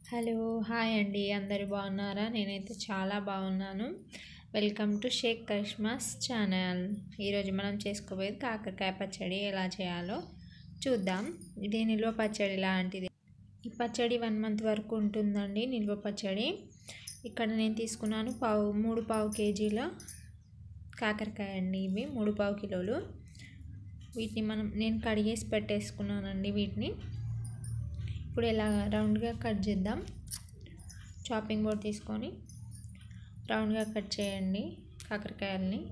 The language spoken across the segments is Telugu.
హలో హాయ్ అండి అందరూ బాగున్నారా నేనైతే చాలా బాగున్నాను welcome to Shaik Karishma's channel ఈరోజు మనం చేసుకోబోయేది కాకరకాయ పచ్చడి ఎలా చేయాలో చూద్దాం ఇది నిల్వ పచ్చడి లాంటిది ఈ పచ్చడి వన్ మంత్ వరకు ఉంటుందండి నిల్వ పచ్చడి ఇక్కడ నేను తీసుకున్నాను పావు మూడు పావు కేజీల కాకరకాయ అండి ఇవి మూడు పావు కిలోలు వీటిని మనం నేను కడిగేసి పెట్టేసుకున్నానండి వీటిని ఇప్పుడు ఇలా రౌండ్గా కట్ చేద్దాం చాపింగ్ బోర్డ్ తీసుకొని రౌండ్గా కట్ చేయండి కాకరకాయలని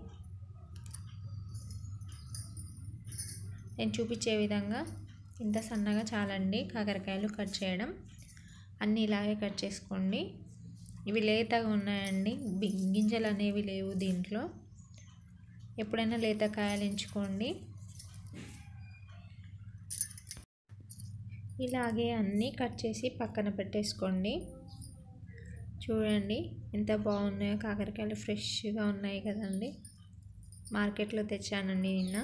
నేను చూపించే విధంగా ఇంత సన్నగా చాలండి కాకరకాయలు కట్ చేయడం అన్నీ ఇలాగే కట్ చేసుకోండి ఇవి లేతగా ఉన్నాయండి గింజలు అనేవి లేవు దీంట్లో ఎప్పుడైనా లేత కాయలు ఎంచుకోండి ఇలాగే అన్నీ కట్ చేసి పక్కన పెట్టేసుకోండి చూడండి ఎంత బాగున్నాయో కాకరకాయలు ఫ్రెష్గా ఉన్నాయి కదండి మార్కెట్లో తెచ్చానండి నిన్న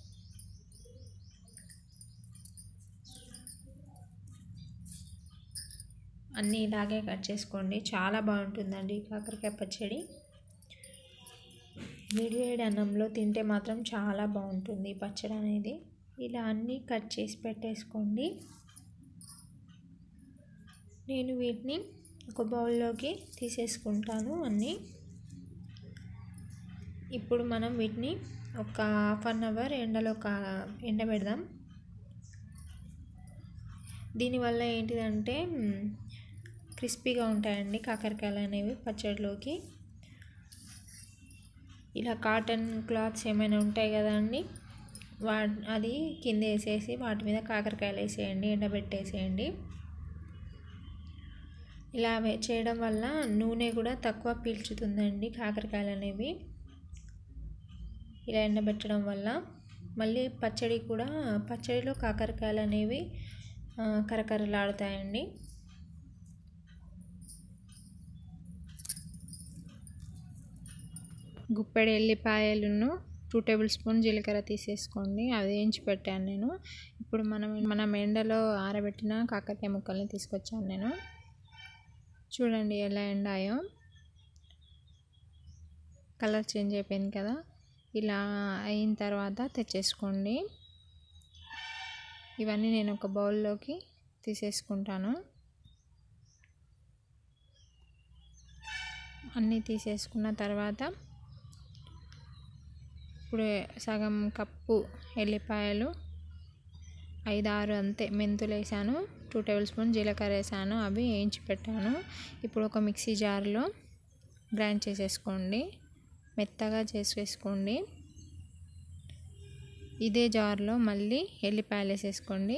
అన్నీ ఇలాగే కట్ చేసుకోండి చాలా బాగుంటుందండి కాకరకాయ పచ్చడి వేడి వేడి అన్నంలో తింటే మాత్రం చాలా బాగుంటుంది ఈ పచ్చడి అనేది ఇలా అన్నీ కట్ చేసి పెట్టేసుకోండి నేను వీటిని ఒక బౌల్లోకి తీసేసుకుంటాను అన్నీ ఇప్పుడు మనం వీటిని ఒక హాఫ్ అన్ అవర్ ఎండలో కా ఎండబెడదాం దీనివల్ల ఏంటిదంటే క్రిస్పీగా ఉంటాయండి కాకరకాయలు అనేవి పచ్చడిలోకి ఇలా కాటన్ క్లాత్స్ ఏమైనా ఉంటాయి కదండి వా అది కింద వేసేసి వాటి మీద కాకరకాయలు వేసేయండి ఎండబెట్టేసేయండి ఇలా చేయడం వల్ల నూనె కూడా తక్కువ పీల్చుతుందండి కాకరకాయలు అనేవి ఇలా ఎండబెట్టడం వల్ల మళ్ళీ పచ్చడి కూడా పచ్చడిలో కాకరకాయలు అనేవి కరకరలాడుతాయండి గుప్పెడు ఎల్లిపాయలను టూ టేబుల్ స్పూన్ జీలకర్ర తీసేసుకోండి అది వేయించి పెట్టాను నేను ఇప్పుడు మనం మనం ఎండలో ఆరబెట్టిన కాకరకాయ ముక్కల్ని తీసుకొచ్చాను నేను చూడండి ఎలా ఎండాయో కలర్ చేంజ్ అయిపోయింది కదా ఇలా అయిన తర్వాత తెచ్చేసుకోండి ఇవన్నీ నేను ఒక బౌల్లోకి తీసేసుకుంటాను అన్నీ తీసేసుకున్న తర్వాత ఇప్పుడు సగం కప్పు ఎల్లిపాయలు ఐదు ఆరు అంతే మెంతులు వేసాను టూ టేబుల్ స్పూన్ జీలకర్ర వేసాను అవి వేయించి పెట్టాను ఇప్పుడు ఒక మిక్సీ జార్లో గ్రైండ్ చేసేసుకోండి మెత్తగా చేసేసుకోండి ఇదే జార్లో మళ్ళీ ఎల్లిపాయలు వేసేసుకోండి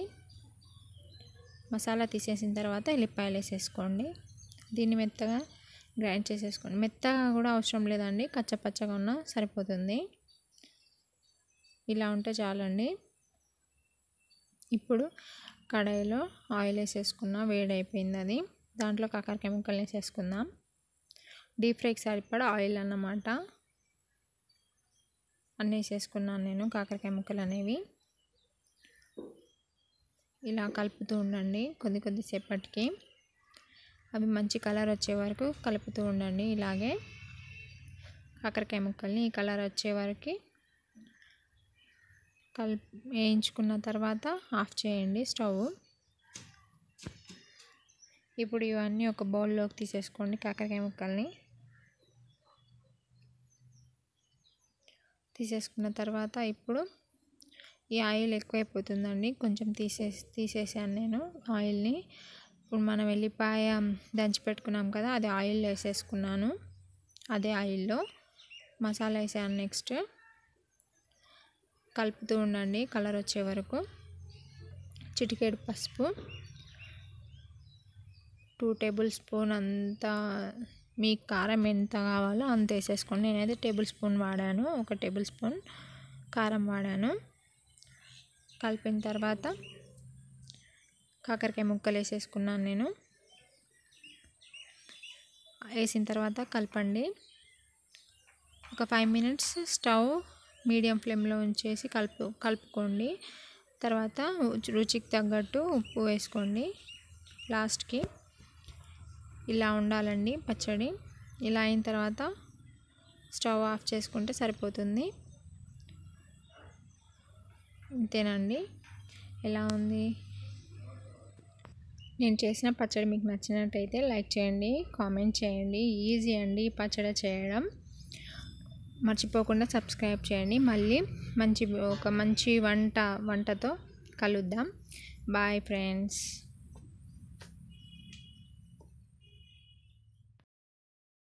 మసాలా తీసేసిన తర్వాత ఎల్లిపాయలు వేసేసుకోండి దీన్ని మెత్తగా గ్రైండ్ చేసేసుకోండి మెత్తగా కూడా అవసరం లేదండి కచ్చపచ్చగా ఉన్నా సరిపోతుంది ఇలా ఉంటే చాలండి ఇప్పుడు కడాయిలో ఆయిల్ వేసేసుకున్న వేడైపోయింది అది దాంట్లో కాకరకాయ ముక్కలు వేసేసుకుందాం డీప్ ఫ్రైకి సరిపడా ఆయిల్ అన్నమాట అన్నీ వేసేసుకున్నాను నేను కాకరకాయ ముక్కలు అనేవి ఇలా కలుపుతూ ఉండండి కొద్ది కొద్దిసేపటికి అవి మంచి కలర్ వచ్చే వరకు కలుపుతూ ఉండండి ఇలాగే కాకరకాయ ముక్కల్ని ఈ కలర్ వచ్చే వరకు కల్ వేయించుకున్న తర్వాత ఆఫ్ చేయండి స్టవ్ ఇప్పుడు ఇవన్నీ ఒక బౌల్లోకి తీసేసుకోండి కాకరకాయ ముక్కల్ని తీసేసుకున్న తర్వాత ఇప్పుడు ఈ ఆయిల్ ఎక్కువైపోతుందండి కొంచెం తీసేసి తీసేసాను నేను ఆయిల్ని ఇప్పుడు మనం వెళ్ళిపాయ దంచి పెట్టుకున్నాం కదా అది ఆయిల్ వేసేసుకున్నాను అదే ఆయిల్లో మసాలా వేసాను నెక్స్ట్ కలుపుతూ ఉండండి కలర్ వచ్చే వరకు చిటికేడు పసుపు టూ టేబుల్ స్పూన్ అంత మీ కారం ఎంత కావాలో అంత వేసేసుకోండి నేనైతే టేబుల్ స్పూన్ వాడాను ఒక టేబుల్ స్పూన్ కారం వాడాను కలిపిన తర్వాత కాకరకాయ ముక్కలు వేసేసుకున్నాను నేను వేసిన తర్వాత కలపండి ఒక ఫైవ్ మినిట్స్ స్టవ్ మీడియం ఫ్లేమ్లో ఉంచేసి కలుపు కలుపుకోండి తర్వాత రుచికి తగ్గట్టు ఉప్పు వేసుకోండి లాస్ట్కి ఇలా ఉండాలండి పచ్చడి ఇలా అయిన తర్వాత స్టవ్ ఆఫ్ చేసుకుంటే సరిపోతుంది అంతేనండి ఎలా ఉంది నేను చేసిన పచ్చడి మీకు నచ్చినట్టయితే లైక్ చేయండి కామెంట్ చేయండి ఈజీ అండి పచ్చడి చేయడం మర్చిపోకుండా సబ్స్క్రైబ్ చేయండి మళ్ళీ మంచి ఒక మంచి వంట వంటతో కలుద్దాం బాయ్ ఫ్రెండ్స్